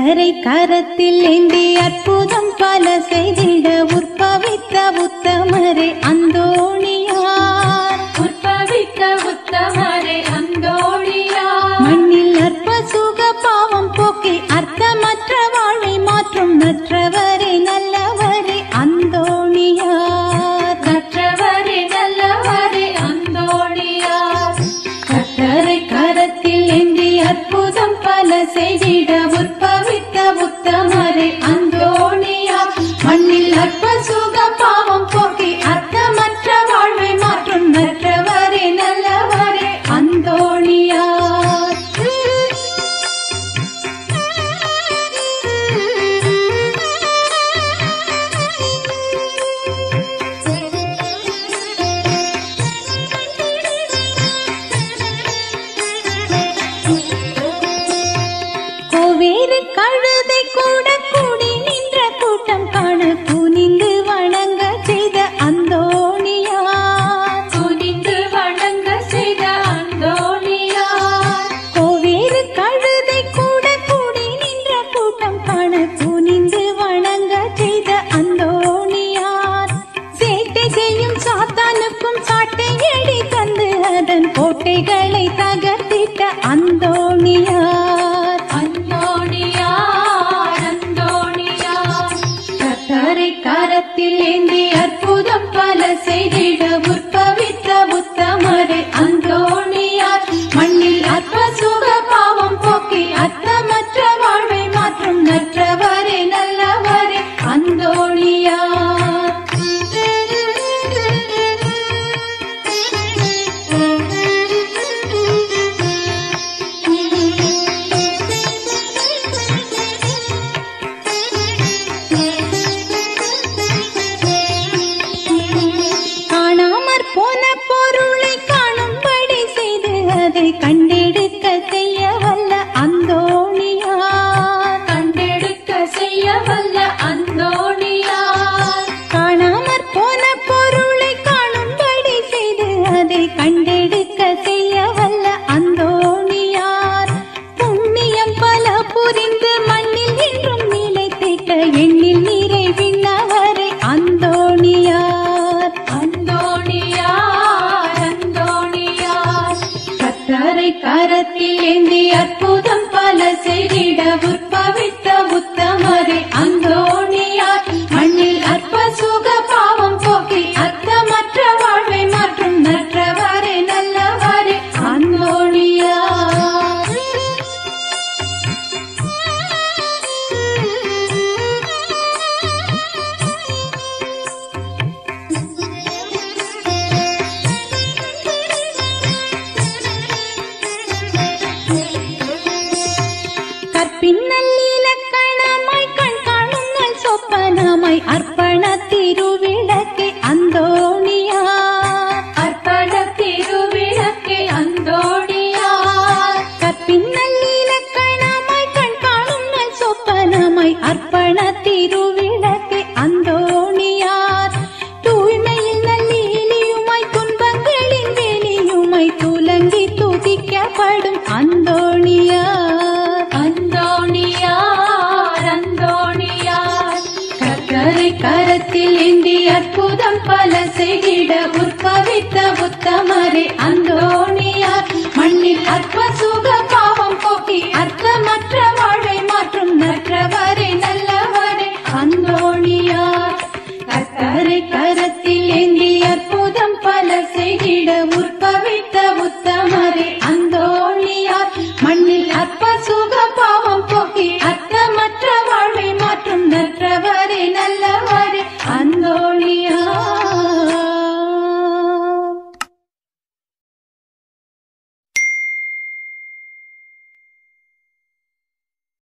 கத்தரை கரத்தில் ஏந்தி அற்புதம் பல செய்திட உற்பவித்த உத்தமரே அந்தோணியார் உற்பவித்த உத்தமரே அந்தோணியா மண்ணில் அற்ப சுக பாவம் போக்கி அர்த்தமற்ற வாழ்வை மாற்றும் நற்றவரே நல்லவரே அந்தோணியார் கற்றவரே நல்லவரே அந்தோணியா கத்தரை கரத்தில் ஏந்தி அற்புதம் பல செய்திட உற்பவித்த உத்தமரே அந்தோணியா மண்ணில் அற்ப சுக பாவம் போக்கி அர்த்தமற்ற வாழ்வை மாற்றும் நற்றவரே நல்லவரே அந்தோணியார் கோவேறு கழுதை கூட கூடி நின்ற கூட்டம் காண குனிந்து வணங்க செய்த அந்தோணியார் துணிந்து வணங்க செய்த அந்தோணியா கோவேறு கழுதை கூட கூடி நின்ற கூட்டம் காண குனிந்து வணங்க செய்த அந்தோணியார் சேட்டை செய்யும் சாத்தானுக்கும் சாட்டையடி தந்து அதன் கோட்டைகளை தகர்த்திட்ட அந்தோணியார் அந்தோணியா அந்தோணியா கத்தரை கரத்தில் ஏந்தி அற்புதம் பல செய்திட உற்பவித்த உத்தமரே அந்தோணியார் மண்ணில் அற்ப சுக பாவம் போக்கி அர்த்தமற்ற வாழ்வை மாற்றும் நற்றவரே நல்லவரே அந்தோணியார் காணாமற் போன பொருளை காணும்படி செய்து அதை கண்டெடுக்க செய்ய வல்ல அந்தோணியார் கண்டெடுக்க செய்ய வல்ல அந்தோணியா காணாமற் போன பொருளை காணும்படி செய்து அதை கண்டெடுக்க செய்ய வல்ல அந்தோணியார் புண்ணியம் பல புரிந்து மண்ணில் என்றும் நிலைத்திட்ட எண்ணில் நிறைவின்னவரை அந்தோணியார் அந்தோணியா அந்தோணியா கத்தரை கரத்தில் ஏந்தி அற்புதம் பல செய்திட உற்பவித்த உத்தமரே அந்தோணியார் மண்ணில் அற்ப சுக பாவம் போக்கி அர்த்தமற்ற வாழ்வை மாற்றும் நற்றவரே நல்லவரே அந்தோணியார் கற்பின்னல் இலக்கணமாய் கண் காணும் நல் சொப்பனமாய் அர்ப்பண திருவிளக்கே அந்தோணியார் அர்ப்பண திருவிளக்கே அந்தோணியா கற்பின்னல் இலக்கணமாய் கண் காணும் நல் சொப்பனமாய் அர்ப்பண திருவிளக்கே அந்தோணியார் தூய்மையில் நல்லிலியுமாய் துன்பங்களின் வெளியுமாய் துலங்கி துதிக்கப்படும் அந்தோணியார் அந்தோணியா அந்தோணியா கத்தரை கரத்தில் ஏந்தி அற்புதம் பல செய்திட உற்பவித்த உத்தமரே அந்தோணியார் மண்ணில் அற்ப சுக பாவம் போக்கி அர்த்தமற்ற வாழ்வை மாற்றும் நற்றவரே நல்லவரே அந்தோணியார் கத்தரை கரத்தில் ஏந்தி அற்புதம் பல செய்திட உற்பவித்த உத்தமரே அந்தோணியார் மண்ணில் அற்ப சுக பாவம் போக்கி அர்த்தமற்ற